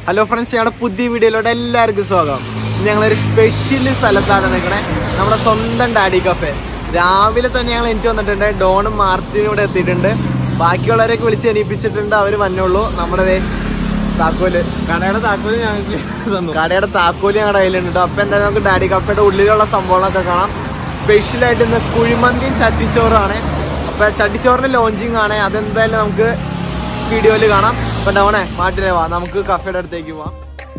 Hello friends ഞങ്ങളുടെ പുതിയ വീഡിയോയിലോട്ട് എല്ലാവർക്കും സ്വാഗതം ഇന്ന് ഞങ്ങളൊരു സ്പെഷ്യൽ സ്ഥലത്താണ് നിൽക്കണേ നമ്മുടെ സ്വന്തം ഡാഡി കഫേ രാവിലെ തന്നെ ഞങ്ങൾ എനിക്ക് വന്നിട്ടുണ്ട് ഡോണും മാർട്ടിനും ഇവിടെ എത്തിയിട്ടുണ്ട് ബാക്കിയുള്ളവരെയൊക്കെ വിളിച്ച് എണീപ്പിച്ചിട്ടുണ്ട് അവർ വന്നുള്ളൂ നമ്മുടെ ദേ താക്കോല് കടയുടെ താക്കോല് ഞങ്ങൾക്ക് തന്നു കടയുടെ താക്കോല് ഞങ്ങളുടെ കയ്യിലുണ്ട് കേട്ടോ അപ്പോൾ എന്തായാലും നമുക്ക് ഡാഡി കഫേയുടെ ഉള്ളിലുള്ള സംഭവങ്ങളൊക്കെ കാണാം സ്പെഷ്യലായിട്ട് ഇന്ന് കുഴിമന്തിയും ചട്ടിച്ചോറാണ് അപ്പോൾ ചട്ടിച്ചോറിൻ്റെ ലോഞ്ചിങ് ആണ് അതെന്തായാലും നമുക്ക് വീഡിയോയിൽ കാണാം അപ്പം ഡൗണേ മാറ്റിനെ വാ നമുക്ക് കഫേയുടെ അടുത്തേക്ക് പോവാം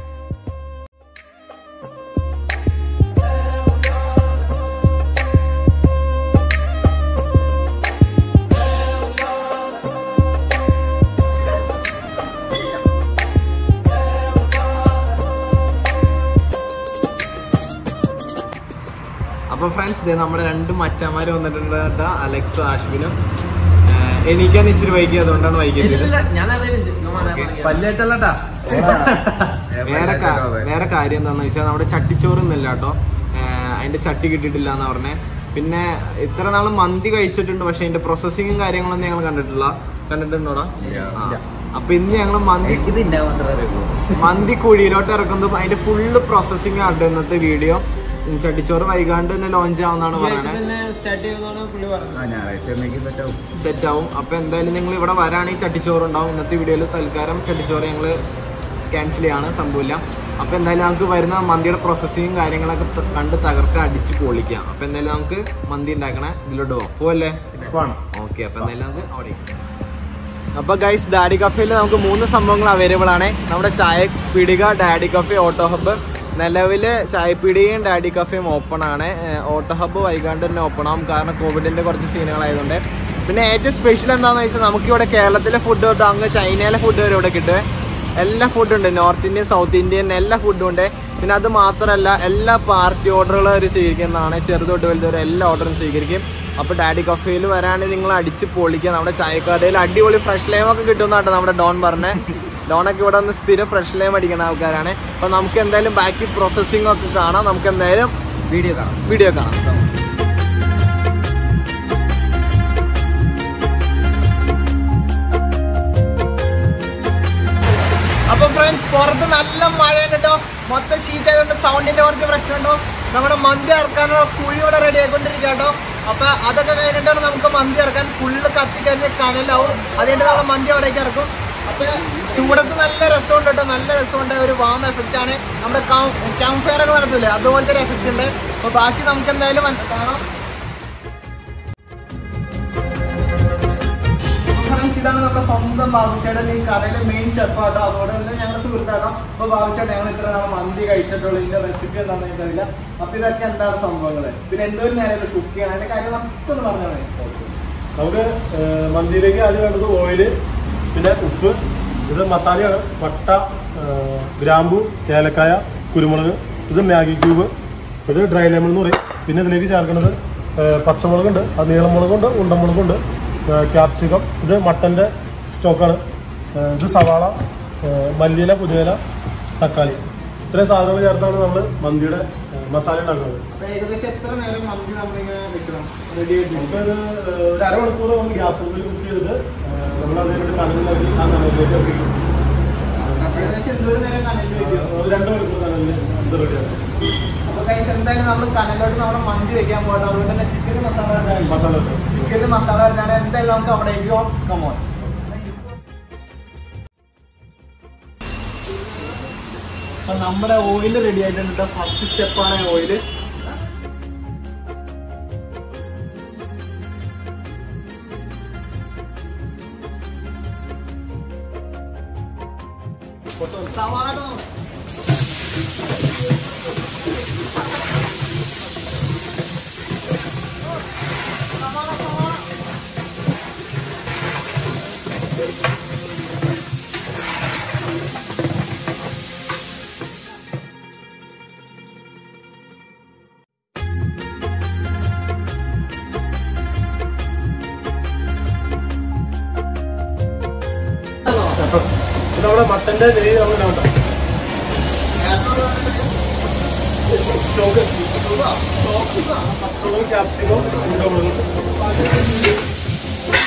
അപ്പൊ ഫ്രണ്ട്സ് ഇതേ നമ്മുടെ രണ്ട് മച്ചന്മാര് വന്നിട്ടുണ്ട് കേട്ടോ അലക്സും ആഷ്വിനും ഏഹ് എണീക്കാൻ ഇച്ചിരി വൈകി അതുകൊണ്ടാണ് വൈകിയത് പല്ലേറ്റല്ലട്ടാ വേറെ കാ- വേറെ കാര്യം എന്താണെന്ന് വെച്ചാൽ നമ്മുടെ ചട്ടിച്ചോറ് ഇന്നില്ല കേട്ടോ ഏഹ് അതിന്റെ ചട്ടി കിട്ടിയിട്ടില്ല എന്ന് പറഞ്ഞേ പിന്നെ ഇത്ര നാൾ മന്തി കഴിച്ചിട്ടുണ്ട് പക്ഷെ അതിന്റെ പ്രോസസ്സിങ്ങും കാര്യങ്ങളൊന്നും ഞങ്ങൾ കണ്ടിട്ടില്ല കണ്ടിട്ടുണ്ടോടാ ആ. അപ്പൊ ഇന്ന് ഞങ്ങൾ മന്തി മന്തി കുഴിയിലോട്ട് ഇറക്കുന്നത് അതിന്റെ ഫുള്ള് പ്രോസസ്സിങ് ആണ് ഇന്നത്തെ വീഡിയോ ചട്ടിച്ചോറ് വൈകാണ്ട് തന്നെ ലോഞ്ച് ആവുന്നതാണ് പറയണേ സെറ്റ് ആവും അപ്പൊ എന്തായാലും നിങ്ങൾ ഇവിടെ വരാണെങ്കിൽ ചട്ടിച്ചോറ് ഉണ്ടാവും ഇന്നത്തെ വീഡിയോയിൽ തൽക്കാലം ചട്ടിച്ചോറ് ഞങ്ങൾ ക്യാൻസൽ ചെയ്യാണ് സംഭവമില്ല അപ്പൊ എന്തായാലും നമുക്ക് വരുന്ന മന്തിയുടെ പ്രോസസ്സിങ്ങും കാര്യങ്ങളൊക്കെ ത- കണ്ട് തകർക്ക അടിച്ച് പൊളിക്കാം അപ്പൊ എന്തായാലും നമുക്ക് മന്തി ഉണ്ടാക്കണേ ഇതിലോട്ട് പോവാം പോവല്ലേ ഓക്കെ അപ്പൊ എന്തായാലും നമുക്ക് അവിടെ അപ്പൊ ഗൈസ് ഡാഡി കഫേയിൽ നമുക്ക് മൂന്ന് സംഭവങ്ങൾ അവൈലബിൾ ആണ് നമ്മുടെ ചായ പീടിക ഡാഡി കഫേ ഓട്ടോ ഹബ്ബ് നിലവില് ചായപ്പീടികയും ഡാഡി കഫേയും ഓപ്പൺ ആണ് ഏഹ് ഓട്ടോ ഹബ്ബ് വൈകാണ്ട് തന്നെ ഓപ്പൺ ആവും കാരണം കോവിഡിന്റെ കുറച്ച് സീനുകളായതുകൊണ്ട് പിന്നെ ഏറ്റവും സ്പെഷ്യൽ എന്താണെന്ന് വെച്ചാൽ നമുക്കിവിടെ കേരളത്തിലെ ഫുഡ് തൊട്ട് അങ്ങ് ചൈനയിലെ ഫുഡ് വരെ ഇവിടെ കിട്ടും എല്ലാ ഫുഡും ഉണ്ട് നോർത്ത് ഇന്ത്യൻ സൗത്ത് ഇന്ത്യൻ എല്ലാ ഫുഡും ഉണ്ട് പിന്നെ അത് മാത്രമല്ല എല്ലാ പാർട്ടി ഓർഡറുകളും അവർ സ്വീകരിക്കുന്നതാണ് ചെറുത് തൊട്ട് വലുത് വരെ എല്ലാ ഓർഡറും സ്വീകരിക്കും അപ്പോൾ ഡാഡി കഫേയിൽ വരാണെങ്കിൽ നിങ്ങൾ അടിച്ച് പൊളിക്കുക നമ്മുടെ ചായക്കടയിൽ അടിപൊളി ഫ്രഷ് ലൈം ഒക്കെ കിട്ടുന്നതാട്ടോ നമ്മുടെ ഡോൺ പറഞ്ഞേ ഡോണൊക്കെ ഇവിടെ ഒന്ന് സ്ഥിരം ഫ്രഷ് ലൈം അടിക്കുന്ന ആൾക്കാരാണ് അപ്പോൾ നമുക്ക് എന്തായാലും ബാക്കി പ്രോസസ്സിംഗ് ഒക്കെ കാണാം നമുക്ക് എന്തായാലും വീഡിയോ കാണാം വീഡിയോ കാണാം അപ്പൊ ഫ്രണ്ട്സ് പുറത്ത് നല്ല മഴയാണ് കേട്ടോ മൊത്തം ഷീറ്റ് ആയതുകൊണ്ട് സൗണ്ടിന്റെ കുറച്ച് പ്രശ്നമുണ്ടോ നമ്മുടെ മന്തി ഇറക്കാനുള്ള കുഴി ഇവിടെ റെഡി ആയിക്കൊണ്ടിരിക്കുക കേട്ടോ അപ്പൊ അതൊക്കെ കഴിഞ്ഞിട്ടാണ് നമുക്ക് മന്തി ഇറക്കാൻ ഫുള്ള് കത്തി കഴിഞ്ഞ് കനലാവും അതുകൊണ്ട് നമ്മൾ മന്തി അവിടേക്ക് ഇറക്കും അപ്പൊ ചൂടത്ത് നല്ല രസമുണ്ട് കേട്ടോ നല്ല രസമുണ്ട് ഒരു വാം എഫക്റ്റ് ആണ് നമ്മുടെ ക്യാമ്പ് ഫയർ ഒക്കെ നടത്തില്ലേ അതുപോലത്തെ ഒരു എഫക്റ്റ് ഉണ്ട് അപ്പൊ ബാക്കി നമുക്ക് എന്തായാലും കാണാം ഫ്രണ്ട്സ് ഇതാണ് നമ്മുടെ സ്വന്തം ബാബുച്ചേട്ടൻ ഈ കടയിലെ മെയിൻ ഷെഫാട്ടോ അതുകൊണ്ട് തന്നെ ഞങ്ങളുടെ സുഹൃത്താക്കാം അപ്പൊ ബാബുച്ചേട്ടൻ ഞങ്ങൾ ഇത്ര നാളെ മന്തി കഴിച്ചിട്ടുള്ളൂ ഇതിന്റെ റെസിപ്പി എന്താണെന്ന് എനിക്കറിയില്ല അപ്പൊ ഇതൊക്കെ എന്താണ് സംഭവങ്ങള് പിന്നെ എന്തോരം നേരം ഇത് കുക്ക് ചെയ്യണം അതിന്റെ കാര്യം നമുക്കൊന്ന് പറഞ്ഞാൽ മതി നമുക്ക് ഏഹ്, മന്തിയിലേക്ക് ആദ്യം വേണ്ടത് ഓയില് പിന്നെ ഉപ്പ് ഇത് മസാലയാണ് പട്ട ഏഹ്, ഗ്രാമ്പു ഏലക്കായ കുരുമുളക് ഇത് മാഗി ക്യൂബ് ഇത് ഡ്രൈ ലെമൺ എന്ന് പറയും പിന്നെ ഇതിലേക്ക് ചേർക്കുന്നത് ഏഹ്, പച്ചമുളകുണ്ട് അത് നീളമുളകുണ്ട് ഉണ്ടമുളകുണ്ട് ഏഹ്, ക്യാപ്സിക്കം ഇത് മട്ടൻ്റെ സ്റ്റോക്കാണ് ഏഹ്, ഇത് സവാള ഏഹ്, മല്ലിയില പുതിയില തക്കാളി ഇത്രയും സാധനങ്ങൾ ചേർത്താണ് നമ്മൾ മന്തിയുടെ ഏഹ്, മസാല ഉണ്ടാക്കുന്നത് അപ്പൊ ഏകദേശം എത്ര നേരം മന്തി നമ്മളിങ്ങനെ വെക്കണം റെഡി ആയിട്ട് നമുക്കത് ഏഹ്, ഒരു അരമണിക്കൂർ നമ്മൾ ഗ്യാസ് അടുപ്പിൽ കുക്ക് ചെയ്തിട്ട് ഏഹ്, നമ്മൾ അതിനോട് കനൽ നൽകി ആ കനലിലേക്ക് എത്തിക്കും അപ്പൊ ഏകദേശം എന്തോരം നേരം കനലിൽ വെക്കും ഒരു രണ്ട് മണിക്കൂർ കനലിൽ ഇത് റെഡിയാണ് അപ്പൊ കൈസ് എന്തായാലും നമ്മൾ കനലോട്ട് നമ്മുടെ മന്തി വെക്കാൻ പോകട്ടെ അതുകൊണ്ട് തന്നെ ചിക്കൻ മസാല ഉണ്ടാവില്ല. മസാല ഇട്ട്. ചിക്കനിൽ മസാല വരുന്നതാണ് എന്തായാലും നമുക്ക് അവിടേക്ക് പോകാം കമോൺ അപ്പൊ നമ്മുടെ ഓയിൽ റെഡി ആയിട്ടുണ്ട് ഫസ്റ്റ് സ്റ്റെപ്പാണ് ഓയിൽ സവാള ഇത് നമ്മുടെ മട്ടന്റെ നെയ്യ് നമ്മൾ ഇടാം സ്റ്റോക്ക് പച്ചമുളക് ക്യാപ്സിക്കം ഉണ്ടമുളക്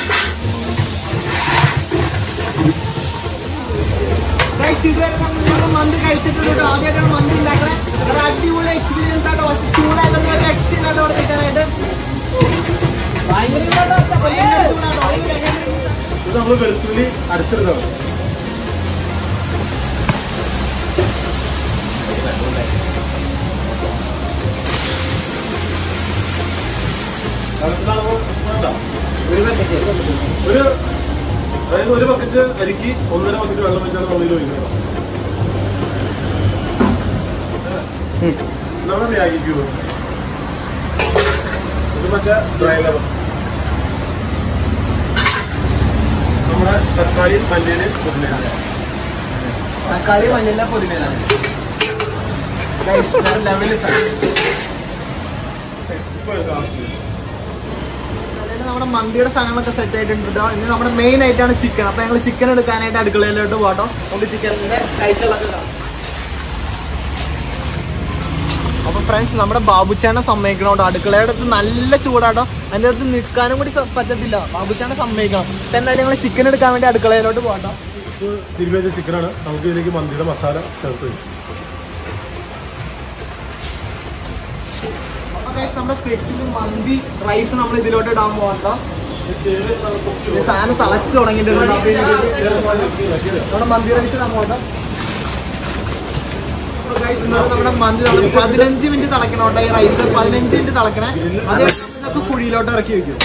Guys, ഇതുവരെ നമ്മൾ മന്തി കഴിച്ചിട്ടുണ്ട് ആദ്യമായിട്ടാണ് മന്തി ഉണ്ടാക്കണേ ഒരു അടിപൊളി എക്സ്പീരിയൻസ് ആയിട്ട് പക്ഷെ ചൂടായതുകൊണ്ട് ഒരു രക്ഷയില്ലാണ്ട് അവിടെ നിൽക്കാനായിട്ട് ഭയങ്കര ചൂടാട്ടോ, ഭയങ്കര ചൂടാട്ടോ. ഭയങ്കര ഇത് നമ്മൾ വെളുത്തുള്ളി അരച്ചെടുക്കണം ഒരു അതായത് ഒരു ബക്കറ്റ് അരിക്ക് ഒന്നര ബക്കറ്റ് വെള്ളം വെച്ചാണ് നമ്മൾ ഇതിൽ ഒഴിക്കുന്നത് നമ്മുടെ മ്യാഗി ക്യൂബ് ഇത് മറ്റേ ഡ്രൈ ലെമൺ നമ്മുടെ തക്കാളി മല്ലിയില് പുതിന തക്കാളി മഞ്ഞളിലെ പുതിനയാണ് ലെവല് ഇപ്പോൾ ഇത് ആവശ്യമില്ല അതായത് നമ്മുടെ മന്തിയുടെ സാധനങ്ങളൊക്കെ സെറ്റ് ആയിട്ടുണ്ട് കേട്ടോ ഇനി നമ്മുടെ മെയിൻ ആയിട്ടാണ് ചിക്കൻ അപ്പൊ ഞങ്ങൾ ചിക്കൻ എടുക്കാനായിട്ട് അടുക്കളയിലോട്ട് പോട്ടോ നമുക്ക് ചിക്കനിന്റെ കഴിച്ചുകളൊക്കെ കാണാം അപ്പൊ ഫ്രണ്ട്സ് നമ്മുടെ ബാബുച്ചാനെ സമ്മതിക്കണോട്ടോ അടുക്കളയുടെ അടുത്ത് നല്ല ചൂടാട്ടോ അതിന്റെ അടുത്ത് നിൽക്കാനും കൂടി സ- പറ്റത്തില്ല ബാബുച്ചാനെ സമ്മതിക്കണം അപ്പൊ എന്തായാലും ഞങ്ങൾ ചിക്കൻ എടുക്കാൻ വേണ്ടി അടുക്കളയിലോട്ട് പോകട്ടോ ഇത് തിരുമി വെച്ച ചിക്കനാണ് നമുക്ക് ഇതിലേക്ക് മന്തിയുടെ മസാല ചേർത്ത് വയ്ക്കും അപ്പൊ guys, നമ്മുടെ സ്പെഷ്യൽ മന്തി റൈസ് നമ്മൾ ഇതിലോട്ട് ഇടാൻ പോകട്ടോ ഇത് സാധനം തിളച്ച് തുടങ്ങിയിട്ടുണ്ട് അപ്പൊ ഇതിലേക്ക് നമ്മുടെ മന്തി റൈസ് ഇടാൻ പോകട്ടോ അപ്പൊ guys, ഇന്നത്തെ നമ്മുടെ മന്തി നമ്മൾ പതിനഞ്ച് മിനിറ്റ് തിളക്കണോട്ടോ ഈ റൈസ് പതിനഞ്ച് മിനിറ്റ് തിളക്കണേ അത് ഇതൊക്കെ കുഴിയിലോട്ട് ഇറക്കി വെക്കും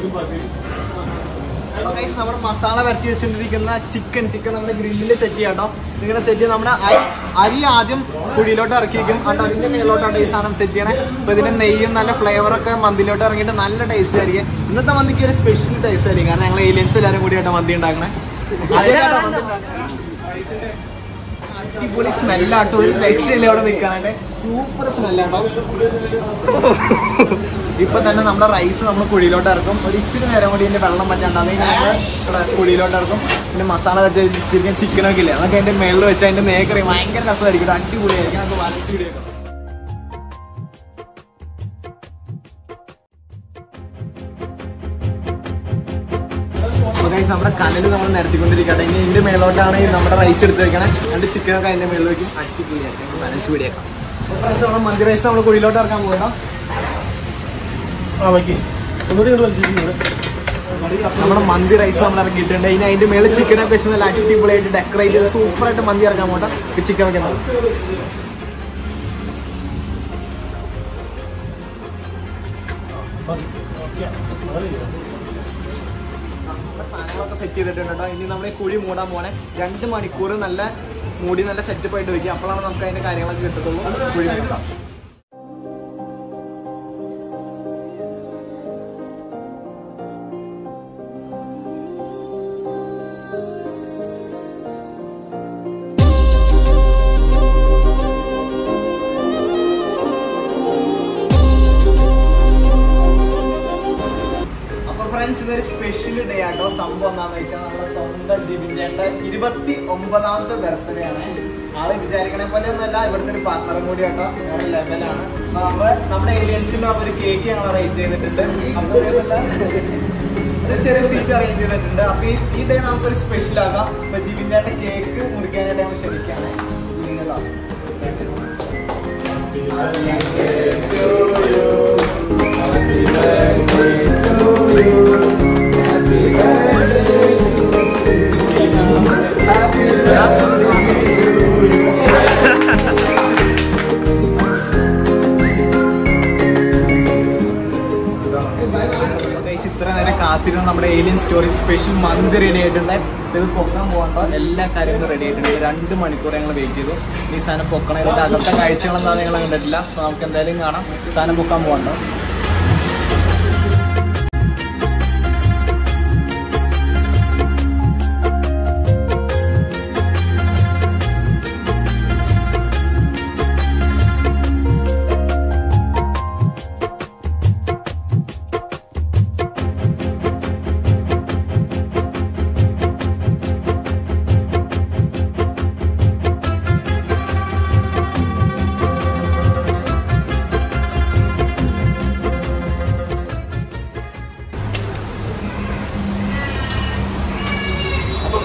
അപ്പൊ guys, നമ്മുടെ മസാല വരട്ടി വെച്ചിട്ടിരിക്കുന്ന ചിക്കൻ ചിക്കൻ നമ്മുടെ ഗ്രില്ലിൽ സെറ്റ് ചെയ്യാട്ടോ ഇങ്ങനെ സെറ്റ് ചെയ്ത് നമ്മുടെ അരി- അരി ആദ്യം കുഴിയിലോട്ട് ഇറക്കി വെക്കും എന്നിട്ട് അതിന്റെ മേലോട്ടാണ് ഈ സാധനം സെറ്റ് ചെയ്യണേ അപ്പൊ ഇതിന്റെ നെയ്യും നല്ല ഫ്ലേവറൊക്കെ മന്തിലോട്ട് ഇറങ്ങിയിട്ട് നല്ല ടേസ്റ്റ് ആയിരിക്കും ഇന്നത്തെ മന്തിക്ക് ഒരു സ്പെഷ്യൽ ടേസ്റ്റ് ആയിരിക്കും കാരണം ഞങ്ങൾ ഏലിയൻസ് എല്ലാവരും കൂടിയാട്ടോ മന്തി ഉണ്ടാക്കണേ ആദ്യമായിട്ടാ മന്തി ഉണ്ടാക്കണേ. അടിപൊളി സ്മെല്ലാട്ടോ ഒരു രക്ഷയില്ല അവിടെ നിൽക്കാനായിട്ട് സൂപ്പർ സ്മെല്ലാട്ടോ ഇപ്പൊ തന്നെ നമ്മുടെ റൈസ് നമ്മൾ കുഴിയിലോട്ട് ഇറക്കും ഒരു ഇച്ചിരി നേരം കൂടി ഇതിന്റെ വെള്ളം പറ്റാണ്ടാണ് ഞങ്ങൾ ഇവിടെ കുഴിയിലോട്ട് ഇറക്കും പിന്നെ മസാല വെച്ചിരിക്കുന്ന ചിക്കനൊക്കെ ഇല്ലേ അതൊക്കെ അതിന്റെ മേളിൽ വെച്ച് അതിന്റെ നേക്കറി ഭയങ്കര രസമായിരിക്കും ഒരു അടിപൊളിയായിരിക്കും നമുക്ക് ബാലൻസ് വീഡിയോ ഗൈസ് നമ്മുടെ കനൽ നമ്മൾ നിരത്തിക്കൊണ്ടിരിക്കട്ടെ ഇനി ഇതിന്റെ മേലോട്ടാണ് ഈ നമ്മുടെ റൈസ് എടുത്ത് വെക്കണേ രണ്ട് ചിക്കനൊക്കെ അതിന്റെ മേളിൽ വെക്കും അടിപൊളിയായിരിക്കും ബാലൻസ് വീഡിയോ അപ്പോൾ ഫ്രണ്ട്സ് നമ്മുടെ മന്തി റൈസ് നമ്മൾ കുഴിയിലോട്ട് ഇറക്കാൻ പോകണം ആ വയ്ക്കി ഒന്നുകൂടി ഇങ്ങോട്ട് വലിച്ചിരിക്കുന്നത് നമ്മുടെ മന്തി റൈസ് നമ്മൾ ഇറക്കിയിട്ടുണ്ട് ഇനി അതിന്റെ മേളിൽ ചിക്കനൊക്കെ വെച്ച് നല്ല അടിപൊളിയായിട്ട് ഡെക്കറേറ്റ് ചെയ്ത് സൂപ്പറായിട്ട് മന്തി ഇറക്കാൻ പോട്ടെ ചിക്കൻ വെക്കണം സാധനങ്ങളൊക്കെ സെറ്റ് ചെയ്തിട്ടുണ്ട് കേട്ടോ ഇനി നമ്മൾ ഈ കുഴി മൂടാൻ പോണേ രണ്ട് മണിക്കൂർ നല്ല മൂടി നല്ല സെറ്റപ്പ് ആയിട്ട് വെക്കുക അപ്പോഴാണ് നമുക്ക് അതിന്റെ കാര്യങ്ങളൊക്കെ കിട്ടത്തുള്ളൂ കുഴി മൂടാം അപ്പൊ ഫ്രണ്ട്സ് ഇതൊരു സ്പെഷ്യൽ ഡേ ആട്ടോ സംഭവം എന്താണെന്ന് വെച്ചാൽ നമ്മുടെ സ്വന്തം ജിബിൻ ചേട്ടൻ ഇരുപത്തി ഒമ്പതാമത്തെ ബർത്ത്ഡേ ആണ് ആള് വിചാരിക്കണ പോലെ ഒന്നുമല്ല ഇവിടുത്തെ ഒരു പാത്രം കൂടി കേട്ടോ വേറെ ലെവലാണ് അപ്പൊ നമ്മള് നമ്മുടെ ഏലിയൻസിന്റെ ഒരു കേക്ക് ഞങ്ങൾ അറേഞ്ച് ചെയ്തിട്ടുണ്ട് അപ്പൊ ഇതേപോലെ ഒരു ചെറിയ സ്വീറ്റ് അറേഞ്ച് ചെയ്തിട്ടുണ്ട് അപ്പൊ ഈ ഈ ഡേ നമുക്കൊരു സ്പെഷ്യൽ ആക്കാം അപ്പൊ ജിബിൻ ചേട്ടൻ കേക്ക് മുറിക്കാനായിട്ട് ഞങ്ങൾ ക്ഷണിക്കാണ് ജിബിനതാ. Guys, ഇത്ര നേരം കാത്തിരുന്ന നമ്മുടെ Alien Story special mandi ready ആയിട്ടുണ്ട് ഇത് പൊക്കാൻ പോകണ്ടോ എല്ലാ കാര്യങ്ങളും റെഡി ആയിട്ടുണ്ട് രണ്ട് മണിക്കൂർ ഞങ്ങൾ വെയിറ്റ് ചെയ്തു ഈ സാധനം പൊക്കണം ഇതിന്റെ അകത്തെ കാഴ്ചകളെന്താ ഞങ്ങൾ കണ്ടിട്ടില്ല അപ്പൊ നമുക്ക് എന്തായാലും കാണാം സാധനം പൊക്കാൻ പോകണ്ടോ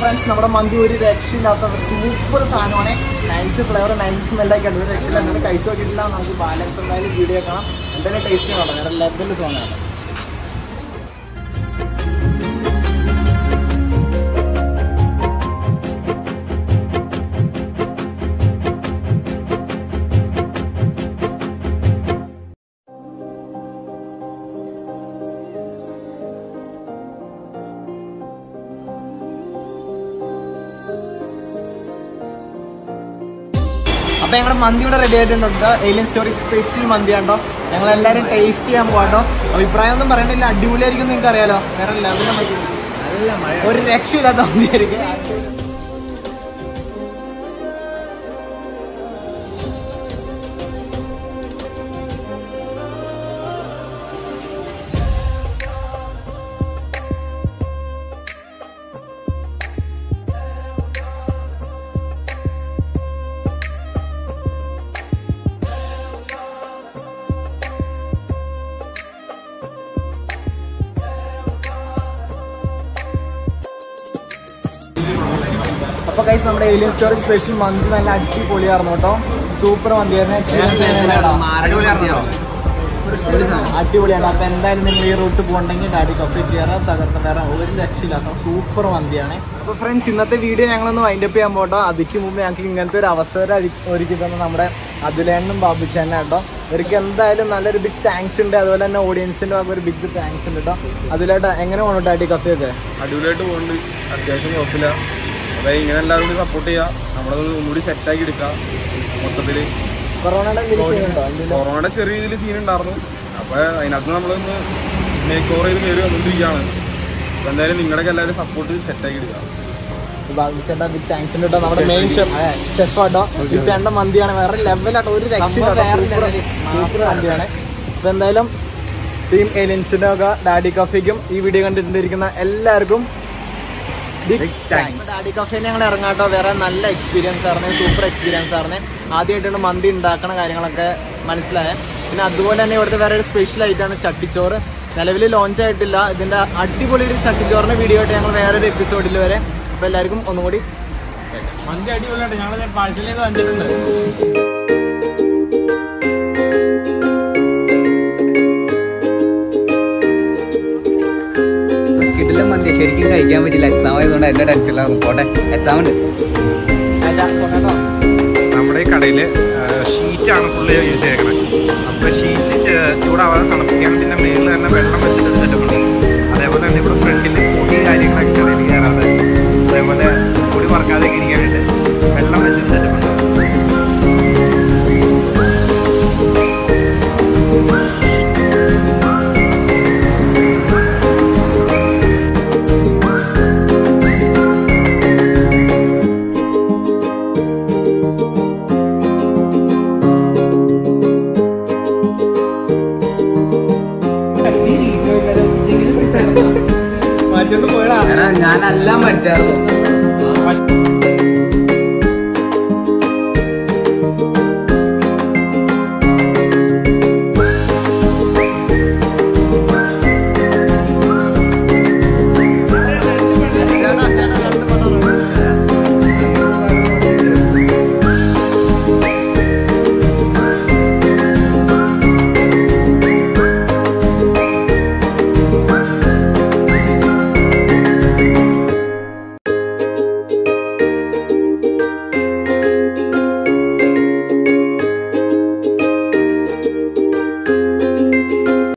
ഫ്രണ്ട്സ് നമ്മുടെ മന്തി ഒരു രക്ഷയില്ലാത്ത സൂപ്പർ സാധനമാണ് നൈസ് ഫ്ലേവർ നൈസ് സ്മെല്ലൊക്കെ ഉണ്ട് ഒരു രക്ഷയില്ല നിങ്ങൾ കഴിച്ചു നോക്കിയിട്ടില്ല നമുക്ക് ബാലൻസ് എന്തായാലും വീഡിയോ കാണാം എന്തായാലും ടേസ്റ്റ് ചെയ്യണം വേറെ ലെവലിൽ സോങ്ങാണ് അപ്പൊ ഞങ്ങളുടെ മന്തി ഇവിടെ റെഡി ആയിട്ടുണ്ട് ഏലിയൻ സ്റ്റോറി സ്പെഷ്യൽ മന്തി ആണ്ടോ ഞങ്ങൾ എല്ലാവരും ടേസ്റ്റ് ചെയ്യാൻ പോകാട്ടോ അഭിപ്രായം ഒന്നും പറയണില്ല അടിപൊളിയായിരിക്കും നിങ്ങൾക്ക് അറിയാലോ വേറെ ലെവലിലും നല്ല മഴ ഒരു രക്ഷയില്ലാത്ത മന്തി ആയിരിക്കും അപ്പൊ കൈസ് നമ്മുടെ ഏലിയൻ സ്റ്റോറി സ്പെഷ്യൽ മന്തി നല്ല അടിപൊളിയായിരുന്നു കേട്ടോ സൂപ്പർ മന്തിയായിരുന്നു അടിപൊളിയാണ് അപ്പൊ എന്തായാലും നിങ്ങൾ ഈ റൂട്ട് പോകണ്ടെങ്കിൽ ഡാഡി കഫേ കയറാ തകർന്ന് വേറെ ഒരു രക്ഷയില്ലാത്ത സൂപ്പർ മന്തിയാണ് അപ്പൊ ഫ്രണ്ട്സ് ഇന്നത്തെ വീഡിയോ ഞങ്ങളൊന്ന് വൈൻഡപ്പ് ചെയ്യാൻ പോട്ടോ അതിക്ക് മുമ്പ് ഞങ്ങൾക്ക് ഇങ്ങനത്തെ ഒരു അവസരം അരി- ഒരുക്കി തന്ന നമ്മുടെ അതുലേനും ബാബുച്ചേനെ കേട്ടോ ഇവർക്ക് എന്തായാലും നല്ലൊരു ബിഗ് താങ്ക്സ് ഉണ്ട് അതുപോലെ തന്നെ ഓഡിയൻസിന്റെ ഭാഗം ഒരു ബിഗ് താങ്ക്സ് ഉണ്ട് കേട്ടോ അതിലേട്ടാ എങ്ങനെ പോകണം ഡാഡി കഫേ ഒക്കെ അടിപൊളിയായിട്ട് പോകുന്നുണ്ട് അത്യാവശ്യം കുഴപ്പമില്ല അപ്പൊ ഇങ്ങനെ എല്ലാവരും കൂടി സപ്പോർട്ട് ചെയ്യുക നമ്മളത് ഒന്നുകൂടി സെറ്റാക്കി എടുക്കുക മൊത്തത്തില് കൊറോണയുടെ എന്തെങ്കിലും ഉണ്ടോ എന്തെങ്കിലും കൊറോണയുടെ ചെറിയ രീതിയിൽ സീൻ ഉണ്ടായിരുന്നു അപ്പൊ അതിനകത്ത് നമ്മളൊന്ന് മേക്ക് ഓവർ ചെയ്ത് കയറി വന്നിരിക്കുകയാണ് അപ്പൊ എന്തായാലും നിങ്ങളുടെ എല്ലാവരും സപ്പോർട്ട് സെറ്റാക്കി എടുക്കുക ചേട്ടാ ബിഗ് താങ്ക്സ് ഉണ്ട് കേട്ടോ നമ്മുടെ മെയിൻ ഷെഫ് ഷെഫ് ആട്ടോ ഈ ചേട്ടൻ്റെ മന്തിയാണ് വേറെ ലെവലാട്ടോ ഒരു രക്ഷയില്ല സൂപ്പർ മന്തിയാണ് അപ്പൊ എന്തായാലും ടീം ഏലിയൻസിന്റെ ഒക്കെ ഡാഡി കഫേക്കും ഈ വീഡിയോ കണ്ടിട്ടിരിക്കുന്ന എല്ലാവർക്കും ബിഗ് താങ്ക്സ് ഡാഡി കഫേ ഞങ്ങൾ ഇറങ്ങാട്ടോ വേറെ നല്ല എക്സ്പീരിയൻസ് ആയിരുന്നു സൂപ്പർ എക്സ്പീരിയൻസ് ആയിരുന്നു ആദ്യമായിട്ടാണ് മന്തി ഉണ്ടാക്കണ കാര്യങ്ങളൊക്കെ മനസ്സിലായത് പിന്നെ അതുപോലെ തന്നെ ഇവിടുത്തെ വേറെ ഒരു സ്പെഷ്യൽ ആയിട്ടാണ് ചട്ടിച്ചോറ് നിലവിൽ ലോഞ്ച് ആയിട്ടില്ല ഇതിന്റെ അടിപൊളി ഒരു ചട്ടിച്ചോറിന്റെ വീഡിയോ ആയിട്ട് ഞങ്ങൾ വേറൊരു എപ്പിസോഡിൽ വരെ അപ്പൊ എല്ലാവർക്കും ഒന്നും കൂടി മന്തി അടിപൊളിയായിട്ട് ഞങ്ങൾ പാഴ്സലേക്ക് വന്നിട്ടുണ്ട് കിട്ടില്ല മന്തി ശരിക്കും കഴിക്കാൻ പറ്റില്ല എക്സാം ആയതുകൊണ്ട് എന്റെ ടെൻഷനിലാണ് പോട്ടെ എക്സാം ഉണ്ട് നമ്മുടെ ഈ കടയിൽ ഷീറ്റാണ് ഫുള്ള് യൂസ് ചെയ്തേക്കണത് അപ്പോൾ ഷീറ്റ് ചൂടാവാതെ തണുപ്പിക്കാൻ പിന്നെ മേളിൽ തന്നെ വെള്ളം വെച്ചിട്ട് സെറ്റപ്പുണ്ട് അതേപോലെ തന്നെ ഇവിടെ ഫ്രണ്ടിൽ പൊടിയും കാര്യങ്ങളൊക്കെ ചെറിയ കയറാതെ അതേപോലെ പൊടി മറക്കാതെ ഇരിക്കാനായിട്ട് വെള്ളം വെച്ചിട്ട് സെറ്റപ്പുണ്ട് മാറ്റിയൊന്ന് പോയടാ എടാ ഞാനെല്ലാം പഠിച്ചായിരുന്നു